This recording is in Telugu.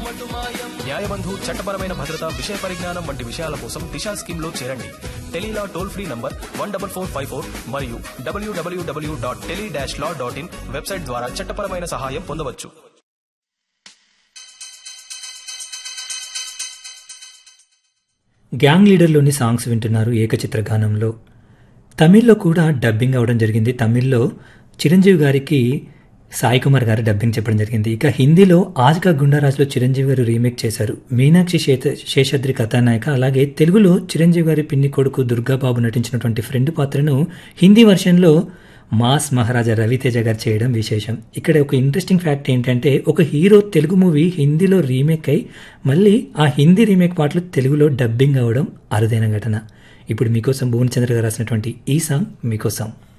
న్యాయబంధు చట్టపరమైన భద్రత విషయ పరిజ్ఞానం వంటి విషయాల కోసం దిశా స్కీమ్ లో చేరండి Tele Law toll free number one double four five four మరియు డబ్ల్యూడబ్ల్యూడబ్ల్యూ dot tele dash law dot in website ద్వారా చట్టపరమైన సహాయం పొందవచ్చు గ్యాంగ్ లీడర్లోని సాంగ్స్ వింటున్నారు ఏకచిత్ర గానంలో తమిళ్లో కూడా డబ్బింగ్ అవడం జరిగింది తమిళ్లో చిరంజీవి గారికి సాయి కుమార్ గారు డబ్బింగ్ చెప్పడం జరిగింది ఇక హిందీలో ఆజ్కా గుండారాజ్లో చిరంజీవి గారు రీమేక్ చేశారు మీనాక్షి శేత శేషాద్రి కథానాయక అలాగే తెలుగులో చిరంజీవి గారి పిన్ని కొడుకు దుర్గాబాబు నటించినటువంటి ఫ్రెండ్ పాత్రను హిందీ వర్షన్లో మాస్ మహారాజా రవితేజ గారు చేయడం విశేషం ఇక్కడ ఒక ఇంట్రెస్టింగ్ ఫ్యాక్ట్ ఏంటంటే ఒక హీరో తెలుగు మూవీ హిందీలో రీమేక్ అయి మళ్ళీ ఆ హిందీ రీమేక్ పాటలు తెలుగులో డబ్బింగ్ అవ్వడం అరుదైన ఘటన ఇప్పుడు మీకోసం భువన్ చంద్ర గారు రాసినటువంటి ఈ సాంగ్ మీకోసం